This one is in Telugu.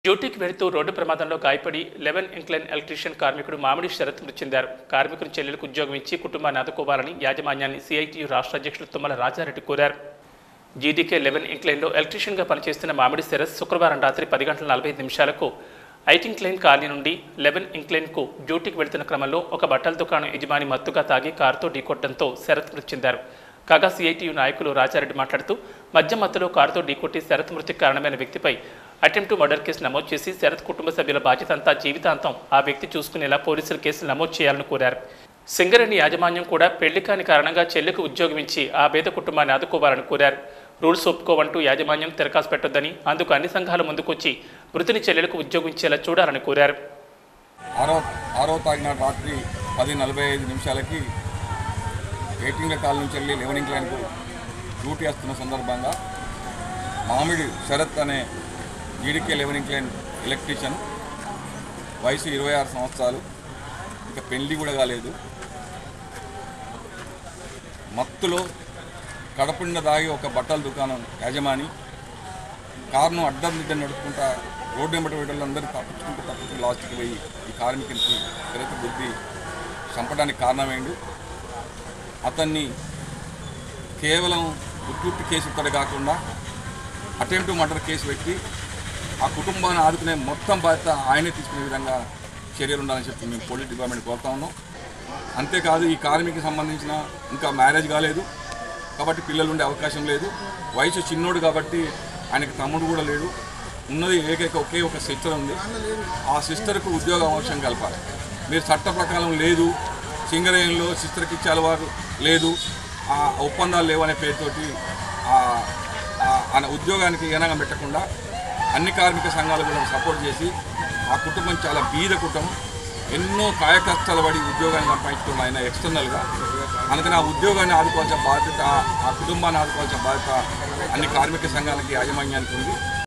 డ్యూటీకి వెళుతూ రోడ్డు ప్రమాదంలో గాయపడి లెవెన్ ఇంక్లైన్ ఎలక్ట్రీషియన్ కార్మికుడు మామిడి శరత్ మృతి చెందారు కార్మికుని చెల్లెలకు ఉద్యోగం ఇచ్చి కుటుంబాన్ని ఆదుకోవాలని యాజమాన్యాన్ని సిఐటియు రాష్ట్ర అధ్యక్షులు తుమ్మల రాజారెడ్డి కోరారు జీడీకే లెవెన్ ఇంక్లైన్లో ఎలక్ట్రీషియన్గా పనిచేస్తున్న మామిడి శరత్ శుక్రవారం రాత్రి పది గంటల నలభై ఐదు నిమిషాలకు ఐట్ ఇంక్లైన్ కాలనీ నుండి లెవెన్ ఇంక్లైన్కు డ్యూటీకి వెళ్తున్న క్రమంలో ఒక బట్టల దుకాణం యజమాని మత్తుగా తాగి కారుతో ఢీకొట్టడంతో శరత్ మృతి చెందారు కాగా సిఐటియు నాయకులు రాజారెడ్డి మాట్లాడుతూ మద్యం మత్తులో కారుతో ఢీకొట్టి శరత్ మృతికి కారణమైన వ్యక్తిపై అటెంప్ట్ మర్డర్ కేసు నమోదు చేసి శరత్ కుటుంబ సభ్యుల బాధ్యత అంతా జీవితాంతం ఆ వ్యక్తి చూసుకునేలా పోలీసులు కేసులు నమోదు చేయాలని కోరారు సింగరేణి యాజమాన్యం కూడా పెళ్లి కాని కారణంగా చెల్లికి ఉద్యోగం ఇచ్చి ఆ పేద కుటుంబాన్ని ఆదుకోవాలని కోరారు రూల్స్ ఒప్పుకోవంటూ యాజమాన్యం తెరకాసు పెట్టొద్దని అందుకు అన్ని సంఘాలు ముందుకొచ్చి మృతుని చెల్లెలకు ఉద్యోగం ఇచ్చేలా చూడాలని కోరారు ఆరో ఆరో తారీఖున రాత్రి పది నలభై ఐదు నిమిషాలకి ఎయిటింగ్ల కాల్ నుంచి వెళ్ళి లెవెనింగ్ లైన్కు డ్యూటీ వేస్తున్న సందర్భంగా మామిడి శరత్ అనే జీడికే లెవెనింగ్ లైన్ ఎలక్ట్రీషియన్ వయసు ఇరవై ఆరు సంవత్సరాలు ఇంకా పెళ్లి కూడా కాలేదు మత్తులో కడపుండ దాగి ఒక బట్టల దుకాణం యాజమాని కారును అడ్డం దిడ్డం నడుపుకుంటా రోడ్డు వెంబడి వీళ్ళందరూ తప్పించుకుంటూ తప్పించుకుంటూ లాస్ట్కి పోయి ఈ కార్మికునికి తిరగతి బుద్ధి చంపడానికి కారణమైండు అతన్ని కేవలం ఉట్టుట్టి కేసు ఇత్తడు కాకుండా అటెంప్ట్ మర్డర్ కేసు పెట్టి ఆ కుటుంబాన్ని ఆదుకునే మొత్తం బాధ్యత ఆయనే తీసుకునే విధంగా చర్యలు ఉండాలని చెప్పి మేము పోలీస్ డిపార్ట్మెంట్ కోరుతా ఉన్నాం అంతేకాదు ఈ కార్మికి సంబంధించిన ఇంకా మ్యారేజ్ కాలేదు కాబట్టి పిల్లలు ఉండే అవకాశం లేదు వయసు చిన్నోడు కాబట్టి ఆయనకి తమ్ముడు కూడా లేడు ఉన్నది ఏకైక ఒకే ఒక సిస్టర్ ఉంది ఆ సిస్టర్కు ఉద్యోగ అవకాశం కలపాలి మీరు చట్ట ప్రకారం లేదు సింగరేణిలో సిస్టర్కి ఇచ్చే అలవాటు లేదు ఆ ఒప్పందాలు లేవనే పేరుతోటి ఆ- ఆ- ఆ ఉద్యోగానికి ఏనాగా పెట్టకుండా అన్ని కార్మిక సంఘాలు కూడా సపోర్ట్ చేసి ఆ కుటుంబం చాలా బీద కుటుంబం ఎన్నో కాయకష్టాలు పడి ఉద్యోగాన్ని సంపాదించుకున్న ఆయన ఎక్స్టర్నల్గా అందుకని ఆ ఉద్యోగాన్ని ఆదుకోవాల్సిన బాధ్యత ఆ కుటుంబాన్ని ఆదుకోవాల్సిన బాధ్యత అన్ని కార్మిక సంఘాలకి యాజమాన్యానికి ఉంది